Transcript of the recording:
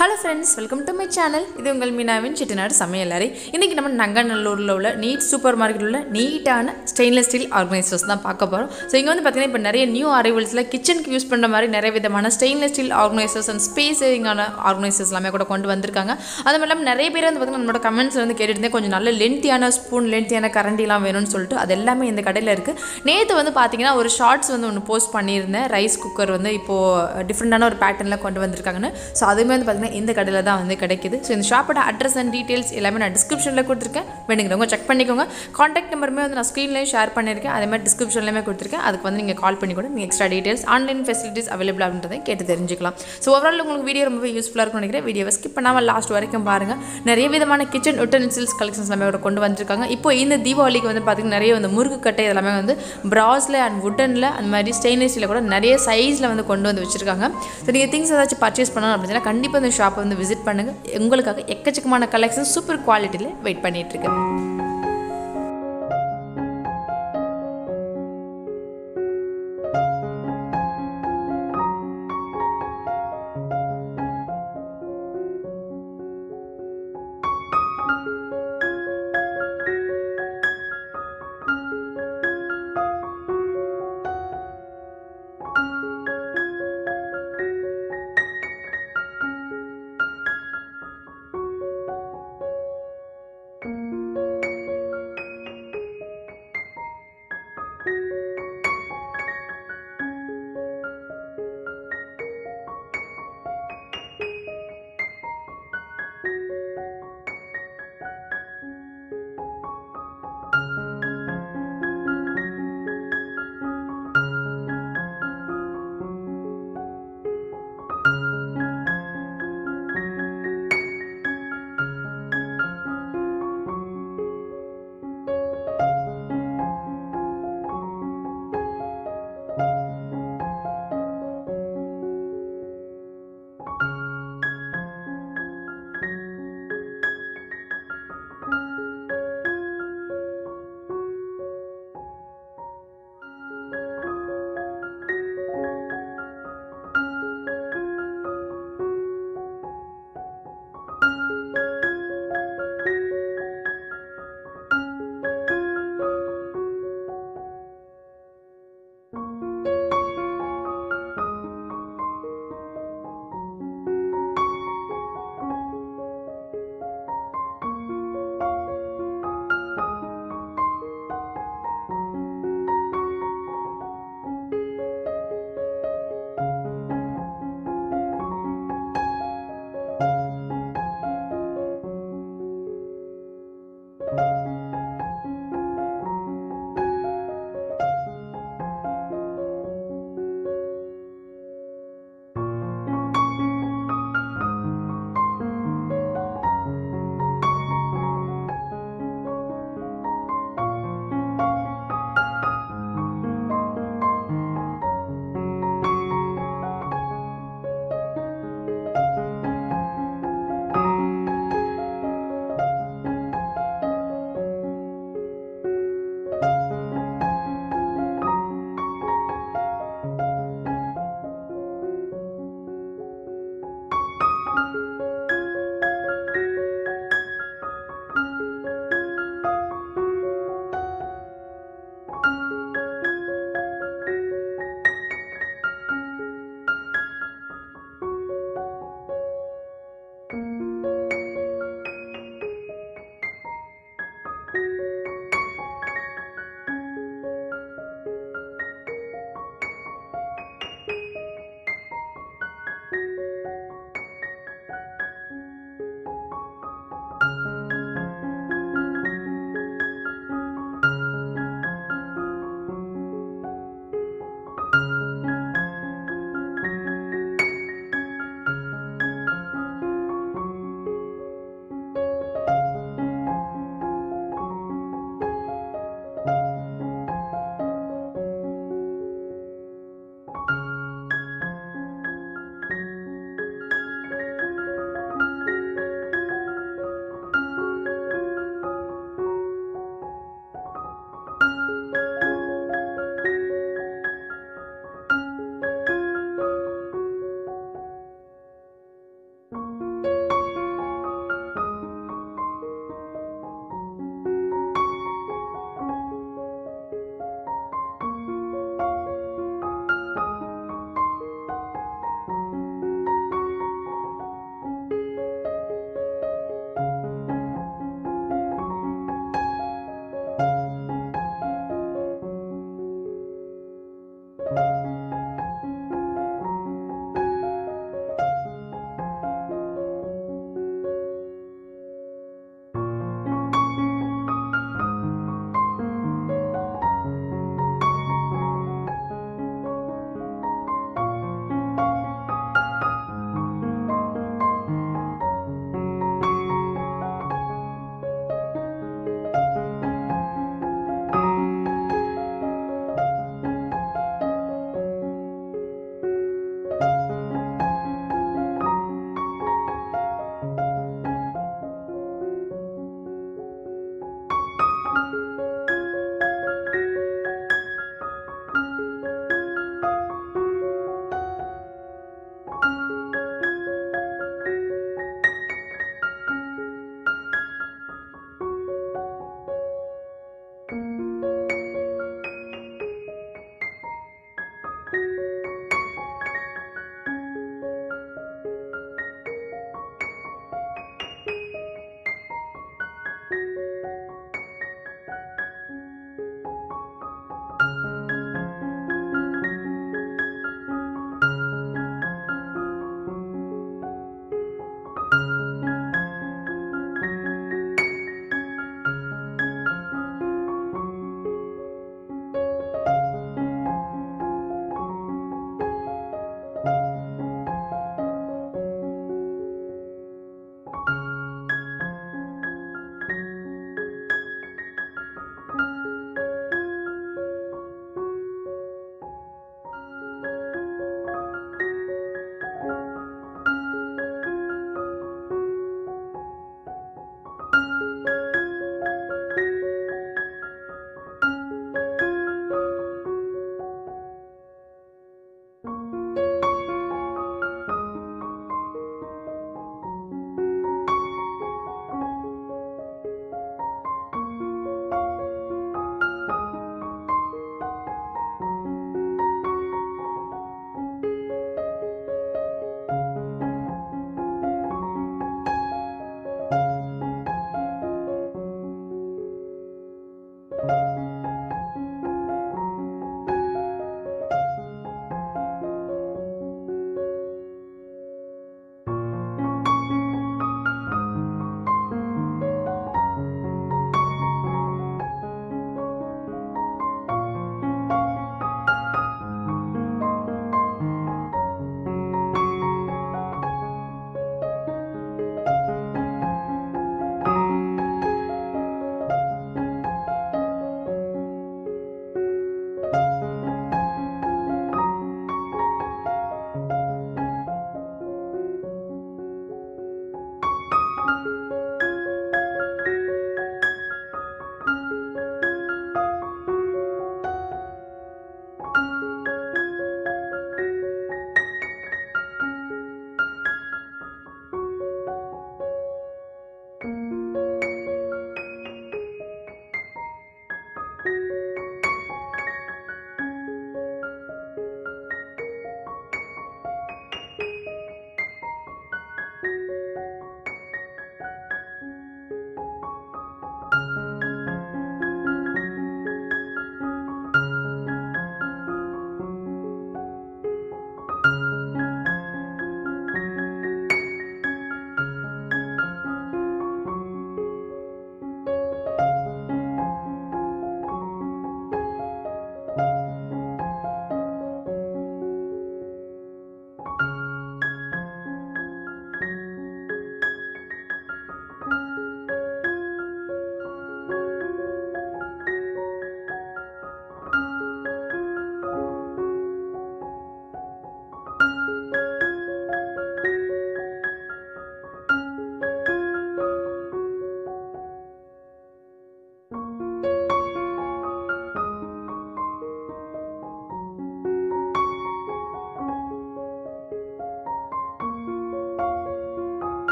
hello friends welcome to my channel இது உங்கள் மீனாவின் சிட்டிநாடு சமையலறை இன்றைக்கி நம்ம நங்கநல்லூரில் உள்ள நீட் சூப்பர் மார்க்கெட்டில் உள்ள நீட்டான ஸ்டெயின்லெஸ் ஸ்டீல் ஆர்கனைசர்ஸ் தான் பார்க்க போகிறோம் ஸோ இங்கே வந்து பார்த்திங்கன்னா இப்போ நிறைய நியூ அரைவல்ஸில் கிச்சனுக்கு யூஸ் பண்ணுற மாதிரி நிறைய விதமான stainless steel organisers and space சேவிங்கான ஆர்கனைசர்ஸ் எல்லாமே கூட கொண்டு வந்திருக்காங்க அது மட்டும் இல்லாமல் நிறைய பேர் வந்து பார்த்திங்கன்னா நம்மளோட கமெண்ட்ஸில் வந்து கேட்டுட்டு கொஞ்சம் நல்ல லென்த்தியான ஸ்பூன் லென்த்தியான கரண்டிலாம் வேணும்னு சொல்லிட்டு அது எல்லாமே இந்த கடையில் இருக்குது நேற்று வந்து பார்த்தீங்கன்னா ஒரு ஷார்ட்ஸ் வந்து ஒன்று போஸ்ட் பண்ணியிருந்தேன் ரைஸ் குக்கர் வந்து இப்போது டிஃப்ரெண்ட்டான ஒரு பேட்டர்னில் கொண்டு வந்திருக்காங்கன்னு ஸோ அதுவுமே வந்து பார்த்திங்கன்னா இந்த கடையில் தான் வந்து கிடைக்குது ஸோ இந்த ஷாப்போட அட்ரஸ் அண்ட் டீட்டெயில்ஸ் எல்லாமே நான் டிஸ்கிரிப்ஷனில் கொடுத்துருக்கேன் வேணுங்கிறவங்க செக் பண்ணிக்கோங்க காண்டாக்ட் நம்பருமே வந்து நான் ஸ்க்ரீன்லேயும் ஷேர் பண்ணியிருக்கேன் அதே மாதிரி டிஸ்கிரிப்ஷன்லேயுமே கொடுத்துருக்கேன் அதுக்கு வந்து நீங்கள் கால் பண்ணி கூட நீங்கள் extra details online facilities available அப்படின்றதை கேட்டு தெரிஞ்சுக்கலாம் ஸோ ஓவரால் உங்களுக்கு வீடியோ ரொம்பவே யூஸ்ஃபுல்லாக இருக்கும்னு நினைக்கிறேன் வீடியோவை ஸ்கிப் பண்ணாமல் லாஸ்ட் வரைக்கும் பாருங்கள் நிறைய விதமான கிச்சன் யூட்டன்சில்ஸ் கலெக்ஷன்ஸ் எல்லாமே கூட கொண்டு வந்திருக்காங்க இப்போ இந்த தீபாவளிக்கு வந்து பார்த்திங்கன்னா நிறைய வந்து முறுக்கு கட்டை இதெல்லாமே வந்து ப்ராஸில் அண்ட் வுட்டனில் அந்த மாதிரி ஸ்டெயின்லெஸ்ல கூட நிறைய சைஸில் வந்து கொண்டு வந்து வச்சுருக்காங்க ஸோ நீங்கள் திங்ஸ் ஏதாச்சும் பர்ச்சேஸ் பண்ணணும் அப்படின்னா கண்டிப்பாக இந்த ஷாப்பை வந்து விசிட் பண்ணுங்கள் உங்களுக்காக எக்கச்சக்கமான கலெக்ஷன் சூப்பர் குவாலிட்டியில் வெயிட் பண்ணிகிட்ருக்கேன்